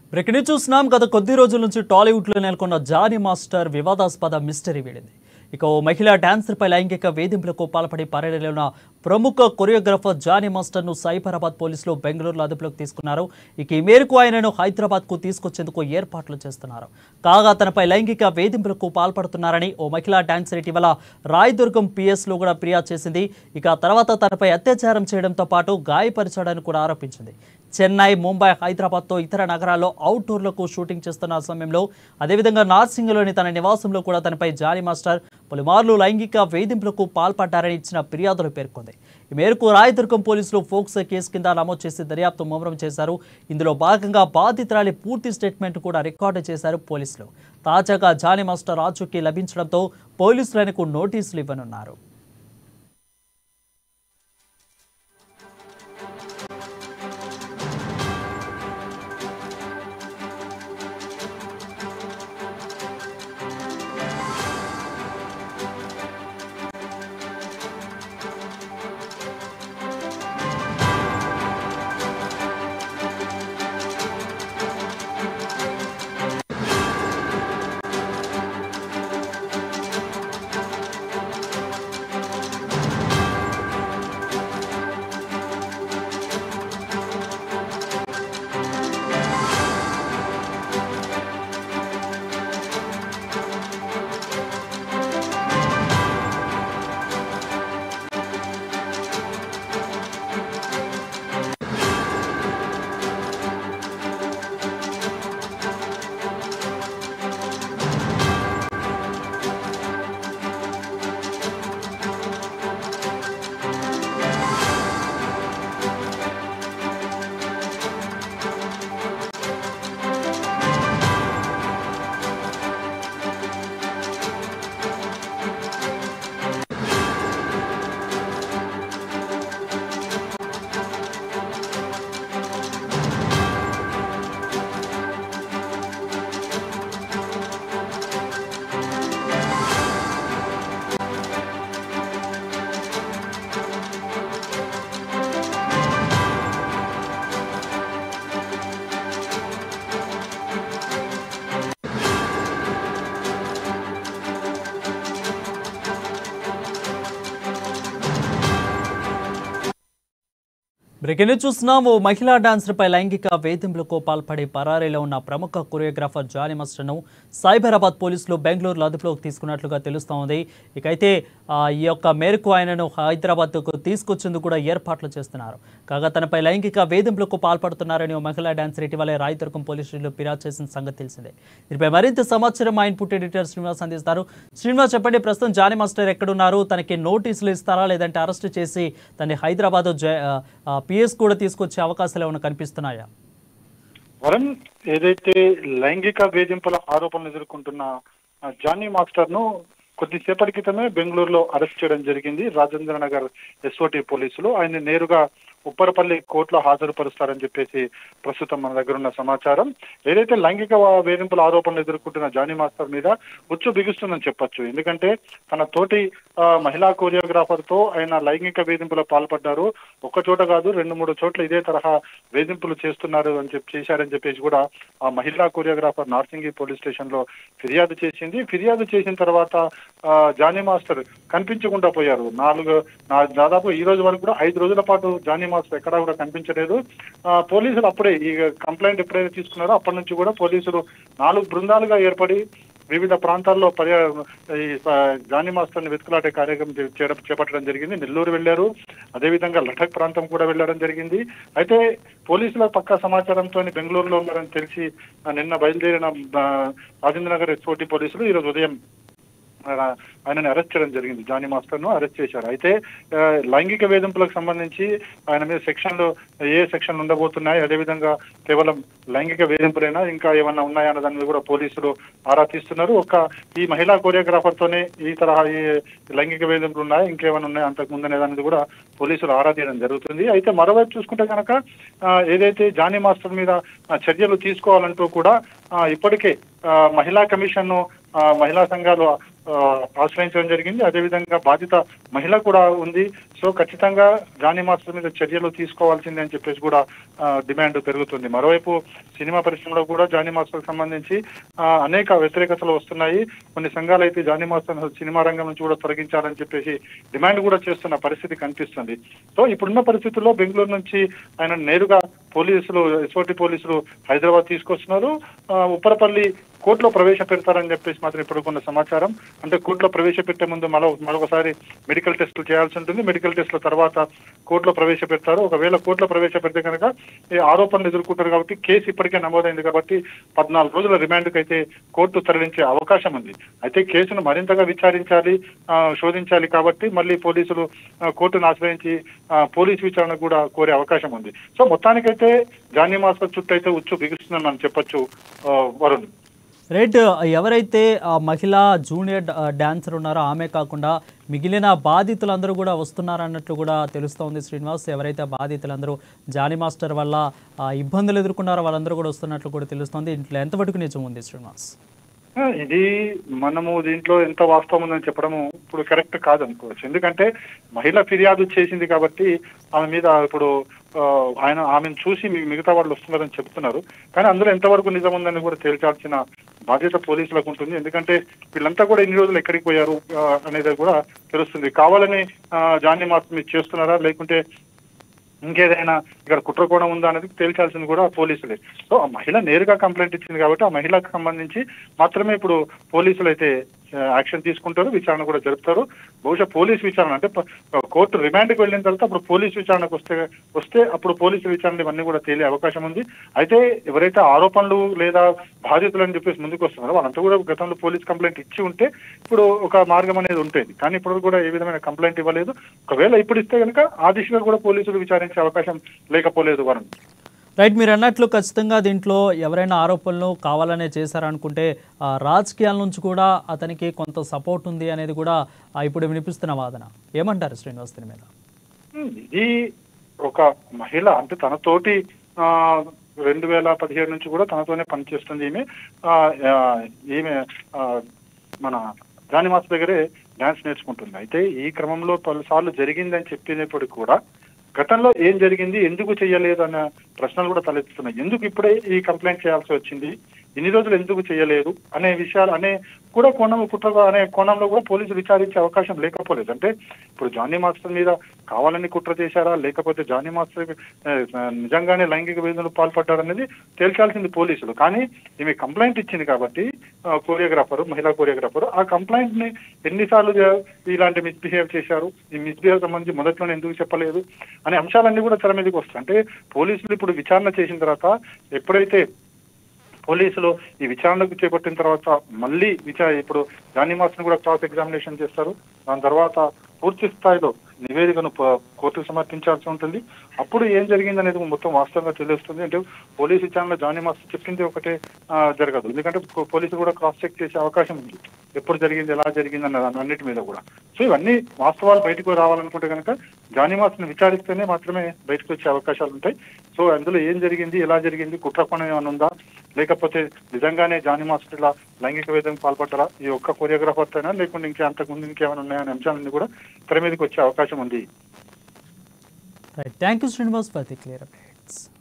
breaking చూస్తున్నాం గత కొద్ది రోజుల నుంచి టాలీవుడ్లో నెలకొన్న జానీ మాస్టర్ వివాదాస్పద మిస్టరీ వీడింది ఇక ఓ మహిళా డాన్సర్పై లైంగిక వేధింపులకు పాల్పడి పర్యటనలో ప్రముఖ కొరియోగ్రాఫర్ జానీ మాస్టర్ను సైబరాబాద్ పోలీసులు బెంగళూరులో అదుపులోకి తీసుకున్నారు ఇక ఈ మేరకు ఆయనను హైదరాబాద్కు తీసుకొచ్చేందుకు ఏర్పాట్లు చేస్తున్నారు కాగా తనపై లైంగిక వేధింపులకు పాల్పడుతున్నారని ఓ మహిళా డాన్సర్ ఇటీవల రాయదుర్గం పిఎస్లో కూడా ఫిర్యాదు చేసింది ఇక ఆ తర్వాత తనపై అత్యాచారం చేయడంతో పాటు గాయపరిచాడని కూడా ఆరోపించింది చెన్నై ముంబై హైదరాబాద్తో ఇతర నగరాల్లో అవుట్డోర్లకు షూటింగ్ చేస్తున్న సమయంలో అదేవిధంగా నార్సింగ్లోని తన నివాసంలో కూడా తనపై జానీ మాస్టర్ పలుమార్లు లైంగిక వేధింపులకు పాల్పడ్డారని ఇచ్చిన ఫిర్యాదులు పేర్కొంది ఈ మేరకు రాయదుర్గం పోలీసులు ఫోక్స్ కేసు కింద నమోదు చేసి దర్యాప్తు ముమ్మరం చేశారు ఇందులో భాగంగా బాధితురాలి పూర్తి స్టేట్మెంట్ కూడా రికార్డు చేశారు పోలీసులు తాజాగా జానీ మాస్టర్ రాజుకి లభించడంతో పోలీసులు ఆయనకు నోటీసులు ఇవ్వనున్నారు బ్రేకింగ్ న్యూస్ చూస్తున్నాం ఓ మహిళా డాన్సర్పై లైంగిక వేధింపులకు పాల్పడి పరారీలో ఉన్న ప్రముఖ కొరియోగ్రాఫర్ జానీ మాస్టర్ను సైబరాబాద్ పోలీసులు బెంగళూరులో అదుపులోకి తీసుకున్నట్లుగా తెలుస్తోంది ఇకైతే ఆ, ఈ యొక్క మేరకు ఆయనను హైదరాబాద్కు తీసుకొచ్చేందుకు కూడా ఏర్పాట్లు చేస్తున్నారు కాగా తనపై లైంగిక వేధింపులకు పాల్పడుతున్నారని ఓ మహిళా డాన్సర్ ఇటీవలే రాయదుర్గం పోలీస్ స్టేషన్లో ఫిర్యాదు చేసిన సంగతి తెలిసిందే దీనిపై మరింత సమాచారం మా ఇన్పుట్ ఎడిటర్ శ్రీనివాస్ అందిస్తారు శ్రీనివాస్ చెప్పండి ప్రస్తుతం జానీ మాస్టర్ ఎక్కడున్నారు తనకి నోటీసులు ఇస్తారా లేదంటే అరెస్ట్ చేసి తనని హైదరాబాద్ పిఎస్ కూడా తీసుకొచ్చే అవకాశాలు ఏమైనా కనిపిస్తున్నాయా వరుణ్ ఏదైతే లైంగిక వేధింపుల ఆరోపణలు ఎదుర్కొంటున్న ఆ జానీ మాస్టర్ ను కొద్దిసేపటి క్రితమే బెంగళూరులో అరెస్ట్ చేయడం జరిగింది రాజేంద్ర నగర్ ఎస్ఓటి పోలీసులు ఆయన నేరుగా ఉప్పరపల్లి కోర్టులో హాజరుపరుస్తారని చెప్పేసి ప్రస్తుతం మన దగ్గర ఉన్న సమాచారం ఏదైతే లైంగిక వా- వేధింపుల ఆరోపణలు ఎదుర్కొంటున్న జానీ మాస్టర్ మీద ఉచ్చు బిగుస్తుందని చెప్పొచ్చు ఎందుకంటే తన తోటి ఆ, మహిళా కొరియోగ్రాఫర్ తో ఆయన లైంగిక వేధింపులో పాల్పడ్డారు ఒక్క చోట కాదు రెండు మూడు చోట్ల ఇదే తరహా వేధింపులు చేస్తున్నారు అని చెప్పి చేశారని చెప్పేసి కూడా ఆ మహిళా కొరియోగ్రాఫర్ నార్సింగి పోలీస్ స్టేషన్ లో ఫిర్యాదు చేసింది ఫిర్యాదు చేసిన తర్వాత ఆ, జానీ మాస్టర్ కనిపించకుండా పోయారు నాలుగు నా- దాదాపు ఈ రోజు వరకు కూడా ఐదు రోజుల పాటు జానీ మాస్టర్ ఎక్కడా కూడా కనిపించలేదు ఆ, పోలీసులు అప్పుడే ఈ కంప్లైంట్ ఎప్పుడైతే తీసుకున్నారో అప్పటి నుంచి కూడా పోలీసులు నాలుగు బృందాలుగా ఏర్పడి వివిధ ప్రాంతాల్లో పర్యా ఈ ఆ, జానీ మాస్టర్ని వెతుకులాటే కార్యక్రమం చే- చేయడం చేపట్టడం జరిగింది నెల్లూరు వెళ్లారు అదేవిధంగా లఠక్ ప్రాంతం కూడా వెళ్ళడం జరిగింది అయితే పోలీసుల పక్కా సమాచారంతో బెంగళూరులో ఉన్నారని తెలిసి ఆ, నిన్న బయలుదేరిన ఆ, రాజేంద్ర నగర్ ఎస్ఓటి పోలీసులు ఈ రోజు ఉదయం ఆ, ఆయనని అరెస్ట్ చేయడం జరిగింది జానీ మాస్టర్ ను అరెస్ట్ చేశారు అయితే ఆ, లైంగిక వేధింపులకు సంబంధించి ఆయన మీద సెక్షన్లు ఏ సెక్షన్లు ఉండబోతున్నాయి అదేవిధంగా కేవలం లైంగిక వేధింపులైనా ఇంకా ఏమన్నా ఉన్నాయా అన్న దాని మీద కూడా పోలీసులు ఆరా తీస్తున్నారు ఒక ఈ మహిళా కొరియోగ్రాఫర్ తోనే ఈ తరహా ఈ లైంగిక వేధింపులు ఉన్నాయా ఇంకేమైనా ఉన్నాయా అంతకు ముందు అనే దాని మీద కూడా పోలీసులు ఆరా తీయడం జరుగుతుంది అయితే మరోవైపు చూసుకుంటే కనుక ఆ, ఏదైతే జానీ మాస్టర్ మీద ఆ, చర్యలు తీసుకోవాలంటూ కూడా ఆ, ఇప్పటికే ఆ, మహిళా కమిషన్ ను మహిళా సంఘాలు ఆ, ఆశ్రయించడం జరిగింది అదేవిధంగా బాధిత మహిళ కూడా ఉంది సో ఖచ్చితంగా జానీ మాస్టర్ మీద చర్యలు తీసుకోవాల్సిందే అని చెప్పేసి కూడా ఆ, డిమాండ్ పెరుగుతుంది మరోవైపు సినిమా పరిశ్రమలో కూడా జానీ మాస్టర్ సంబంధించి ఆ, అనేక వ్యతిరేకతలు వస్తున్నాయి కొన్ని సంఘాలు అయితే జానీ మాస్టర్ సినిమా రంగం నుంచి కూడా తొలగించాలని చెప్పేసి డిమాండ్ కూడా చేస్తున్న పరిస్థితి కనిపిస్తుంది సో ఇప్పుడున్న పరిస్థితుల్లో బెంగళూరు నుంచి ఆయన నేరుగా పోలీసులు ఎస్ఓటి పోలీసులు హైదరాబాద్ తీసుకొస్తున్నారు ఆ, ఉప్పరపల్లి కోర్టులో ప్రవేశపెడతారని చెప్పేసి మాత్రం ఇప్పుడు కొన్ని సమాచారం అంటే కోర్టులో ప్రవేశపెట్టే ముందు మరో మరొకసారి మెడికల్ టెస్టులు చేయాల్సి ఉంటుంది మెడికల్ టెస్టుల తర్వాత కోర్టులో ప్రవేశపెడతారు ఒకవేళ కోర్టులో ప్రవేశపెడితే కనుక ఈ ఆరోపణలు ఎదుర్కొంటారు కాబట్టి కేసు ఇప్పటికే నమోదైంది కాబట్టి పద్నాలుగు రోజుల రిమాండ్కి అయితే కోర్టు తరలించే అవకాశం ఉంది అయితే కేసును మరింతగా విచారించాలి ఆ, శోధించాలి కాబట్టి మళ్ళీ పోలీసులు ఆ, కోర్టును ఆశ్రయించి ఆ, పోలీసు విచారణ కూడా కోరే అవకాశం ఉంది సో మొత్తానికైతే జానీ మాస్టర్ చుట్టూ అయితే ఉచ్చు బిగుస్తుందని మనం చెప్పొచ్చు ఆ, వరుణ్ రైట్ ఎవరైతే ఆ మహిళా జూనియర్ డా- డాన్సర్ ఉన్నారో ఆమె కాకుండా మిగిలిన బాధితులందరూ కూడా వస్తున్నారన్నట్లు కూడా తెలుస్తోంది శ్రీనివాస్ ఎవరైతే బాధితులందరూ జానీ మాస్టర్ వల్ల ఆ, ఇబ్బందులు ఎదుర్కొన్నారో వాళ్ళందరూ కూడా వస్తున్నట్లు కూడా తెలుస్తోంది ఇంట్లో ఎంతవరకు నిజం ఉంది శ్రీనివాస్ ఆ, ఇది మనము దీంట్లో ఎంత వాస్తవం ఉందని చెప్పడము ఇప్పుడు కరెక్ట్ కాదనుకోవచ్చు ఎందుకంటే మహిళ ఫిర్యాదు చేసింది కాబట్టి ఆమె మీద ఇప్పుడు ఆ, ఆయన ఆమెను చూసి మీ- మిగతా వాళ్ళు వస్తున్నారని చెప్తున్నారు కానీ అందులో ఎంతవరకు నిజం ఉందని కూడా తేల్చాల్సిన బాధ్యత పోలీసులకు ఉంటుంది ఎందుకంటే వీళ్ళంతా కూడా ఇన్ని రోజులు ఎక్కడికి పోయారు ఆ, అనేది కూడా తెలుస్తుంది కావాలని ఆ, జానీ మాస్టర్ మీరు చేస్తున్నారా లేకుంటే ఇంకేదైనా ఇక్కడ కుట్రకోణం ఉందా అనేది తేల్చాల్సింది కూడా పోలీసులే సో ఆ మహిళ నేరుగా కంప్లైంట్ ఇచ్చింది కాబట్టి ఆ మహిళకు సంబంధించి మాత్రమే ఇప్పుడు పోలీసులు అయితే ఆ, యాక్షన్ తీసుకుంటారు విచారణ కూడా జరుపుతారు బహుశా పోలీస్ విచారణ అంటే ప- కోర్టు రిమాండ్కి వెళ్ళిన తర్వాత అప్పుడు పోలీస్ విచారణకు వస్తే వస్తే అప్పుడు పోలీసు విచారణ ఇవన్నీ కూడా తేలే అవకాశం ఉంది అయితే ఎవరైతే ఆరోపణలు లేదా బాధితులు అని చెప్పేసి ముందుకు వస్తున్నారో వాళ్ళంతా కూడా గతంలో పోలీస్ కంప్లైంట్ ఇచ్చి ఉంటే ఇప్పుడు ఒక మార్గం అనేది ఉంటుంది కానీ ఇప్పుడు కూడా ఏ విధమైన కంప్లైంట్ ఇవ్వలేదు ఒకవేళ ఇప్పుడు ఇస్తే కనుక ఆ దిశగా కూడా పోలీసులు విచారించే అవకాశం లేకపోలేదు వరుణ్ రైట్ మీరు అన్నట్లు ఖచ్చితంగా దీంట్లో ఎవరైనా ఆరోపణలు కావాలనే చేశారనుకుంటే ఆ, రాజకీయాల నుంచి కూడా అతనికి కొంత సపోర్ట్ ఉంది అనేది కూడా ఆ, ఇప్పుడు వినిపిస్తున్న వాదన ఏమంటారు శ్రీనివాస్ దీని మీద ఇది ఒక మహిళ అంటే తనతోటి ఆ రెండు వేల పదిహేడు నుంచి కూడా తనతోనే పనిచేస్తుంది ఈమె ఆ, ఆ, ఈమె ఆ, మన జాని మాస్ దగ్గరే డాన్స్ నేర్చుకుంటుంది అయితే ఈ క్రమంలో పలుసార్లు జరిగిందని చెప్పినప్పటికీ కూడా గతంలో ఏం జరిగింది ఎందుకు చేయలేదు అన్న ప్రశ్నలు కూడా తలెత్తుతున్నాయి ఎందుకు ఇప్పుడే ఈ కంప్లైంట్ చేయాల్సి వచ్చింది ఇన్ని రోజులు ఎందుకు చేయలేదు అనే విషయాలు అనే కూడా కోణం కుట్ర అనే కోణంలో కూడా పోలీసులు విచారించే అవకాశం లేకపోలేదు అంటే ఇప్పుడు జానీ మాస్టర్ మీద కావాలని కుట్ర చేశారా లేకపోతే జానీ మాస్టర్ ఆ, నిజంగానే లైంగిక వేదనలు పాల్పడ్డారనేది తేల్చాల్సింది పోలీసులు కానీ ఈమె కంప్లైంట్ ఇచ్చింది కాబట్టి కోరియోగ్రాఫర్ మహిళా కోరియోగ్రాఫర్ ఆ కంప్లైంట్ ని ఎన్నిసార్లు జ- ఇలాంటి మిస్బిహేవ్ చేశారు ఈ మిస్బిహేవ్ సంబంధించి మొదట్లోనే ఎందుకు చెప్పలేదు అనే అంశాలన్నీ కూడా తెర మీదకి వస్తాయి అంటే పోలీసులు ఇప్పుడు విచారణ చేసిన తర్వాత ఎప్పుడైతే పోలీసులు ఈ విచారణకు చేపట్టిన తర్వాత మళ్ళీ విచార ఇప్పుడు జానీ మాస్ని కూడా క్రాస్ ఎగ్జామినేషన్ చేస్తారు దాని తర్వాత పూర్తి స్థాయిలో నివేదికను ప- కోర్టుకు సమర్పించాల్సి ఉంటుంది అప్పుడు ఏం జరిగింది అనేది మొత్తం వాస్తవంగా తెలుస్తుంది అంటే పోలీసు విచారణలో జానీ మాస్టర్ చెప్పింది ఒకటే ఆ, జరగదు ఎందుకంటే పో- పోలీసులు కూడా క్రాస్ చెక్ చేసే అవకాశం ఉంది ఎప్పుడు జరిగింది ఎలా జరిగింది అన్న దాని అన్నిటి మీద కూడా సో ఇవన్నీ వాస్తవాలు బయటకు రావాలనుకుంటే కనుక జానీ మాస్ని విచారిస్తేనే మాత్రమే బయటకు వచ్చే అవకాశాలు ఉంటాయి సో అందులో ఏం జరిగింది ఎలా జరిగింది కుట్రకోణం ఏమైనా ఉందా లేకపోతే నిజంగానే జానీ మాస్టర్ ఇలా లైంగిక వేదం పాల్పడ్డారా ఈ ఒక్క కొరియోగ్రాఫర్ అయినా లేకుంటే ఇంకా అంతకుముందు ఇంకేమైనా ఉన్నాయనే అంశాలన్నీ కూడా తెర మీదకి వచ్చే అవకాశం ఉంది right thank you Srinivas for the clear updates